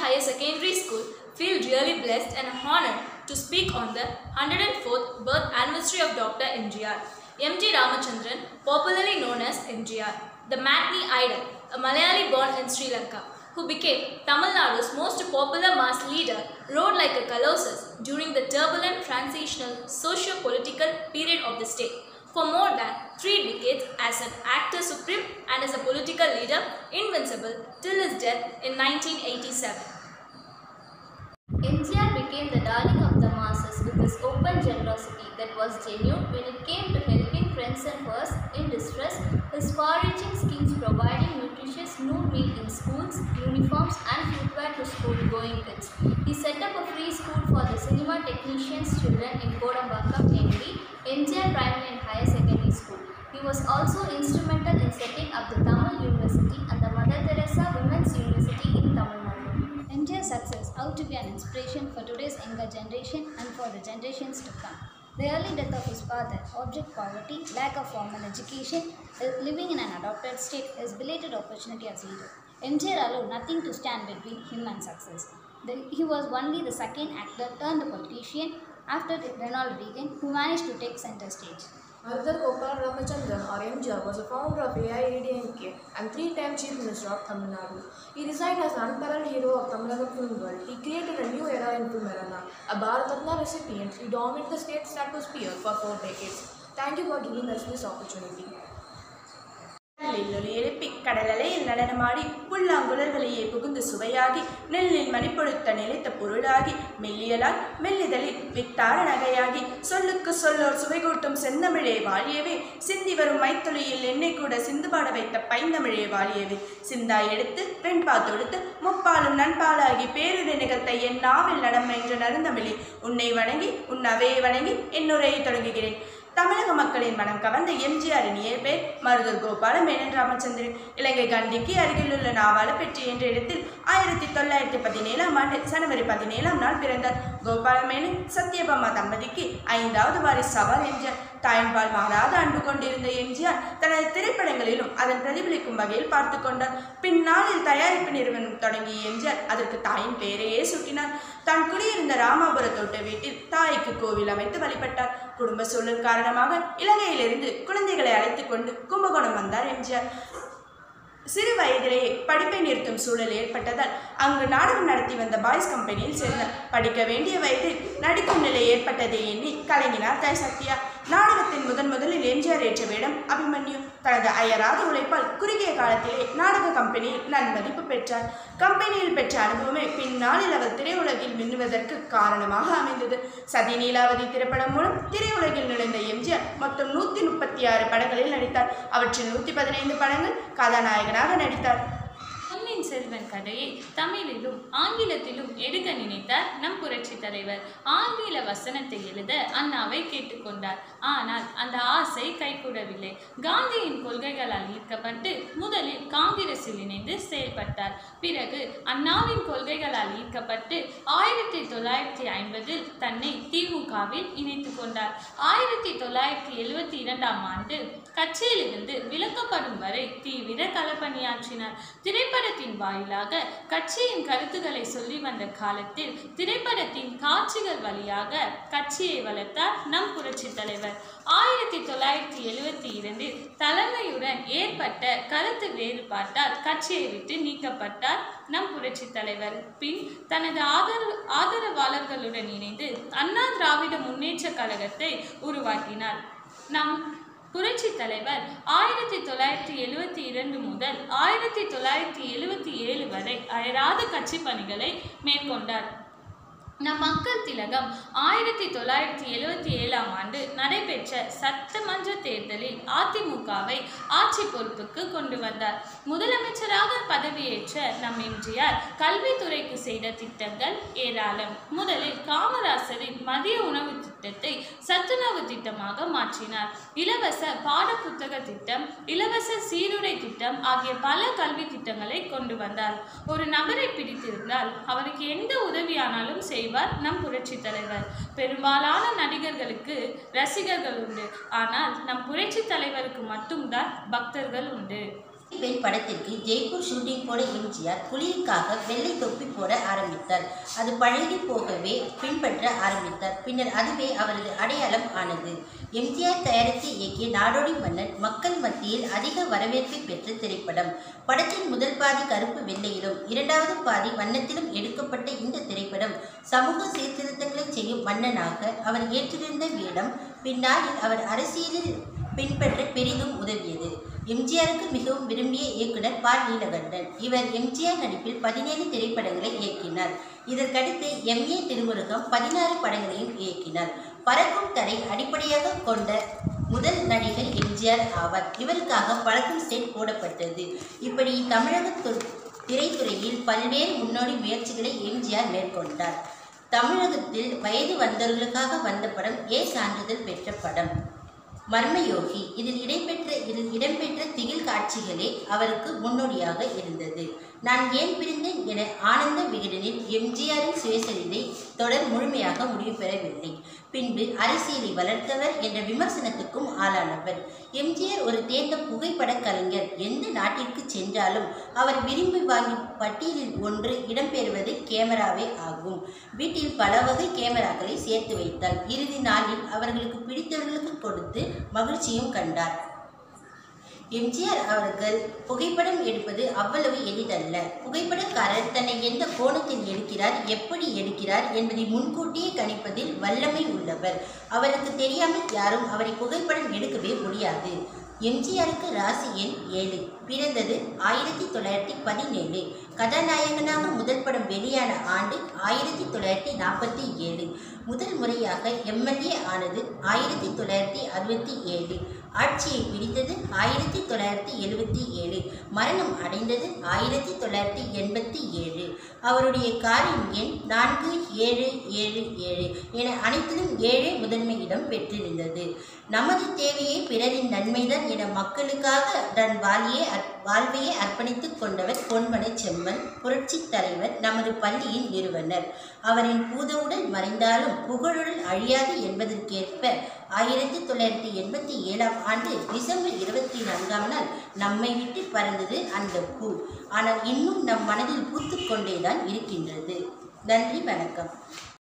Higher Secondary School feel really blessed and honored to speak on the 104th birth anniversary of Dr. MGR. MG Ramachandran, popularly known as MGR, the matinee idol, a Malayali born in Sri Lanka, who became Tamil Nadu's most popular mass leader, rode like a colossus during the turbulent transitional socio-political period of the state. For more than three decades as an actor supreme and as a political leader, invincible till his death in 1987. MGR became the darling of the masses with his open generosity that was genuine when it came to helping friends and foes in distress, his far-reaching schemes providing nutritious noon meal in schools, uniforms and footwear to school-going kids. He set up a free school for the cinema technicians' children in Kodambakam, namely MGR Primary and Higher Secondary School. He was also instrumental in setting up the Tamil University and the Mother Teresa Women's University in Tamil Nadu. MJ's success ought to be an inspiration for today's younger generation and for the generations to come. The early death of his father, object poverty, lack of formal education, uh, living in an adopted state, his belated opportunity as leader. MJ allowed nothing to stand between him and success. The- he was only the second actor turned politician after Ronald Reagan who managed to take center stage. Ardhar Gopal Ramachandran or MGR was a founder of AIADMK and three-time Chief Minister of Tamil Nadu. He resigned as an unparalleled hero of Tamil film world. He created a new era in film arena. A Bharat Ratna recipient, he dominated the state stratosphere for four decades. Thank you for giving us this opportunity. கடலில் ஒலி எழுப்பி கடலலையில் நடனமாடி புல்லாங்குழல் வெளியே புகுந்து சுவையாகி நெல்லில் மணிப்பொழுத்த நிலைத்த பொருளாகி மெல்லியலால் மெல்லிதழில் வித்தார நகையாகி சொல்லுக்கு சொல்லோர் சுவை கூட்டும் செந்தமிழே வாழியவே சிந்தி வரும் மைத்துளியில் என்னை கூட சிந்து பாட வைத்த பைந்தமிழே வாழியவே சிந்தாய் எடுத்து வெண்பா தொடுத்து முப்பாலும் நண்பாலாகி பேருரை நிகழ்த்த என் நாவில் நடம் என்ற நருந்தமிழி உன்னை வணங்கி உன் அவையை வணங்கி என் உரையை தொடங்குகிறேன் தமிழக மக்களின் மனம் கவர்ந்த எம்ஜிஆரின் இயற்பெயர் மருதூர் கோபால மேனன் ராமச்சந்திரன் இலங்கை கண்டிக்கு அருகிலுள்ள நாவாலப்பேட்டை என்ற இடத்தில் ஆயிரத்தி தொள்ளாயிரத்தி பதினேழாம் ஆண்டு ஜனவரி பதினேழாம் நாள் பிறந்தார் கோபால மேனன் சத்யபாமா தம்பதிக்கு ஐந்தாவது வாரிசு சவால் எம்ஜிஆர் தாயின்பால் மாறாத அன்பு கொண்டிருந்த எம்ஜிஆர் தனது திரைப்படங்களிலும் அதன் பிரதிபலிக்கும் வகையில் பார்த்து கொண்டார் பின்னாளில் தயாரிப்பு நிறுவனம் தொடங்கிய எம்ஜிஆர் அதற்கு தாயின் பெயரையே சூட்டினார் தான் குடியிருந்த ராமாபுர தோட்ட வீட்டில் தாய்க்கு கோவில் அமைத்து வழிபட்டார் குடும்ப சூழல் காரணமாக இலங்கையிலிருந்து குழந்தைகளை அழைத்துக் கொண்டு கும்பகோணம் வந்தார் எம்ஜிஆர் சிறு வயதிலேயே படிப்பை நிறுத்தும் சூழல் ஏற்பட்டதால் அங்கு நாடகம் நடத்தி வந்த பாய்ஸ் கம்பெனியில் சேர்ந்தார் படிக்க வேண்டிய வயதில் நடிக்கும் நிலை ஏற்பட்டதை எண்ணி கலங்கினார் தாய் சத்யா நாடகத்தின் முதன் முதலில் எம்ஜிஆர் ஏற்ற வேடம் அபிமன்யு தனது அயராத உழைப்பால் குறுகிய காலத்திலே நாடக கம்பெனியில் நன்மதிப்பு பெற்றார் கம்பெனியில் பெற்ற அனுபவமே பின்னாளில் அவர் திரையுலகில் மின்னுவதற்கு காரணமாக அமைந்தது சதி நீலாவதி திரைப்படம் மூலம் திரையுலகில் நுழைந்த எம்ஜிஆர் மொத்தம் நூற்றி முப்பத்தி ஆறு படங்களில் நடித்தார் அவற்றில் நூற்றி பதினைந்து படங்கள் கதாநாயகனாக நடித்தார் பொன்னியின் செல்வன் கதையை தமிழிலும் ஆங்கிலத்திலும் எடுக்க நினைத்தார் நம் புரட்சி தலைவர் ஆங்கில வசனத்தை எழுத அண்ணாவை கேட்டுக்கொண்டார் ஆனால் அந்த ஆசை கைகூடவில்லை காந்தியின் கொள்கைகளால் ஈர்க்கப்பட்டு முதலில் காங்கிரஸில் இணைந்து செயல்பட்டார் பிறகு அண்ணாவின் கொள்கைகளால் ஈர்க்கப்பட்டு ஆயிரத்தி தொள்ளாயிரத்தி ஐம்பதில் தன்னை திமுகவில் இணைத்து கொண்டார் ஆயிரத்தி தொள்ளாயிரத்தி எழுவத்தி இரண்டாம் ஆண்டு கட்சியிலிருந்து விலக்கப்படும் வரை தீவிர களப்பணியாற்றினார் திரைப்படத்தின் வாயிலாக கட்சியின் கருத்துக்களை சொல்லி வந்த காலத்தில் திரைப்படத்தின் காட்சிகள் வழியாக கட்சியை வளர்த்தார் நம் புரட்சி தலைவர் ஆயிரத்தி தொள்ளாயிரத்தி எழுவத்தி இரண்டில் தலைமையுடன் ஏற்பட்ட கருத்து வேறுபாட்டால் கட்சியை விட்டு நீக்கப்பட்டார் நம் புரட்சி தலைவர் பின் தனது ஆதரவு ஆதரவாளர்களுடன் இணைந்து அண்ணா திராவிட முன்னேற்ற கழகத்தை உருவாக்கினார் நம் புரட்சி தலைவர் ஆயிரத்தி தொள்ளாயிரத்தி எழுவத்தி இரண்டு முதல் ஆயிரத்தி தொள்ளாயிரத்தி எழுவத்தி ஏழு வரை அயராத கட்சி பணிகளை மேற்கொண்டார் நம் மக்கள் திலகம் ஆயிரத்தி தொள்ளாயிரத்தி எழுவத்தி ஏழாம் ஆண்டு நடைபெற்ற சட்டமன்ற தேர்தலில் அதிமுகவை ஆட்சி பொறுப்புக்கு கொண்டு வந்தார் முதலமைச்சராக பதவியேற்ற நம் எம்ஜிஆர் கல்வித்துறைக்கு செய்த திட்டங்கள் ஏராளம் முதலில் காமராசரின் மதிய உணவு திட்டத்தை சத்துணவு திட்டமாக மாற்றினார் இலவச பாடப்புத்தக திட்டம் இலவச சீருடை திட்டம் ஆகிய பல கல்வி திட்டங்களை கொண்டு வந்தார் ஒரு நபரை பிடித்திருந்தால் அவருக்கு எந்த உதவியானாலும் செய்வார் நம் புரட்சி தலைவர் பெரும்பாலான நடிகர்களுக்கு ரசிகர்கள் உண்டு ஆனால் நம் புரட்சி தலைவருக்கு மட்டும்தான் பக்தர்கள் உண்டு பெண் படத்திற்கு ஜெய்ப்பூர் ஷூட்டிங் போன எம்ஜிஆர் குளிருக்காக வெள்ளை தொப்பி போட ஆரம்பித்தார் அது பழகி போகவே பின்பற்ற ஆரம்பித்தார் பின்னர் அதுவே அவரது அடையாளம் ஆனது எம்ஜிஆர் தயாரித்து இயக்கிய நாடோடி மன்னன் மக்கள் மத்தியில் அதிக வரவேற்பை பெற்ற திரைப்படம் படத்தின் முதல் பாதி கருப்பு வெள்ளையிலும் இரண்டாவது பாதி வண்ணத்திலும் எடுக்கப்பட்ட இந்த திரைப்படம் சமூக சீர்திருத்தங்களை செய்யும் மன்னனாக அவர் ஏற்றிருந்த வேடம் பின்னாளில் அவர் அரசியலில் பின்பற்ற பெரிதும் உதவியது எம்ஜிஆருக்கு மிகவும் விரும்பிய இயக்குனர் ப நீலகண்டன் இவர் எம்ஜிஆர் நடிப்பில் பதினேழு திரைப்படங்களை இயக்கினார் இதற்கடுத்து எம் ஏ திருமுருகம் பதினாறு படங்களையும் இயக்கினார் பறக்கும் தடை அடிப்படையாக கொண்ட முதல் நடிகர் எம்ஜிஆர் ஆவார் இவருக்காக பறக்கும் செட் போடப்பட்டது இப்படி தமிழக து- திரைத்துறையில் பல்வேறு முன்னோடி முயற்சிகளை எம்ஜிஆர் மேற்கொண்டார் தமிழகத்தில் வயது வந்தவர்களுக்காக வந்த படம் ஏ சான்றிதழ் பெற்ற படம் மர்மயோகி இதில் இடம்பெற்ற இதில் இடம்பெற்ற திகில் காட்சிகளே அவருக்கு முன்னோடியாக இருந்தது நான் ஏன் பிரிந்தேன் என ஆனந்த விகடனில் எம்ஜிஆரின் சுயசரிதை தொடர் முழுமையாக முடிவு பெறவில்லை பின்பு அரசியலை வளர்த்தவர் என்ற விமர்சனத்துக்கும் ஆளானவர் எம்ஜிஆர் ஒரு தேர்ந்த புகைப்பட கலைஞர் எந்த நாட்டிற்கு சென்றாலும் அவர் விரும்பி வாங்கும் பட்டியலில் ஒன்று இடம்பெறுவது கேமராவே ஆகும் வீட்டில் பல வகை கேமராக்களை சேர்த்து வைத்தார் இறுதி நாளில் அவர்களுக்கு பிடித்தவர்களுக்கு கொடுத்து மகிழ்ச்சியும் கண்டார் எம்ஜிஆர் அவர்கள் புகைப்படம் எடுப்பது அவ்வளவு எளிதல்ல புகைப்படக்காரர் தன்னை எந்த கோணத்தில் எடுக்கிறார் எப்படி எடுக்கிறார் என்பதை முன்கூட்டியே கணிப்பதில் வல்லமை உள்ளவர் அவருக்கு தெரியாமல் யாரும் அவரை புகைப்படம் எடுக்கவே முடியாது எம்ஜிஆருக்கு ராசி எண் ஏழு பிறந்தது ஆயிரத்தி தொள்ளாயிரத்தி பதினேழு கதாநாயகனாக முதல் படம் வெளியான ஆண்டு ஆயிரத்தி தொள்ளாயிரத்தி நாற்பத்தி ஏழு முதல் முறையாக எம்எல்ஏ ஆனது ஆயிரத்தி தொள்ளாயிரத்தி அறுபத்தி ஏழு ஆட்சியை பிடித்தது ஆயிரத்தி தொள்ளாயிரத்தி எழுபத்தி ஏழு மரணம் அடைந்தது ஆயிரத்தி தொள்ளாயிரத்தி எண்பத்தி ஏழு அவருடைய காரின் எண் நான்கு ஏழு ஏழு ஏழு என அனைத்திலும் ஏழே முதன்மை இடம் பெற்றிருந்தது நமது தேவையை பிறரின் நன்மைதான் என மக்களுக்காக தன் வாழியே அர்ப்- வாழ்வையே அர்ப்பணித்துக் கொண்டவர் பொன்மனை செம்மன் புரட்சித் தலைவர் நமது பள்ளியின் நிறுவனர் அவரின் பூதவுடல் மறைந்தாலும் புகழுடல் அழியாது என்பதற்கேற்ப ஆயிரத்தி தொள்ளாயிரத்தி எண்பத்தி ஏழாம் ஆண்டு டிசம்பர் இருபத்தி நான்காம் நாள் நம்மை விட்டு பறந்தது அந்த பூ ஆனால் இன்னும் நம் மனதில் பூத்துக் கொண்டேதான் இருக்கின்றது நன்றி வணக்கம்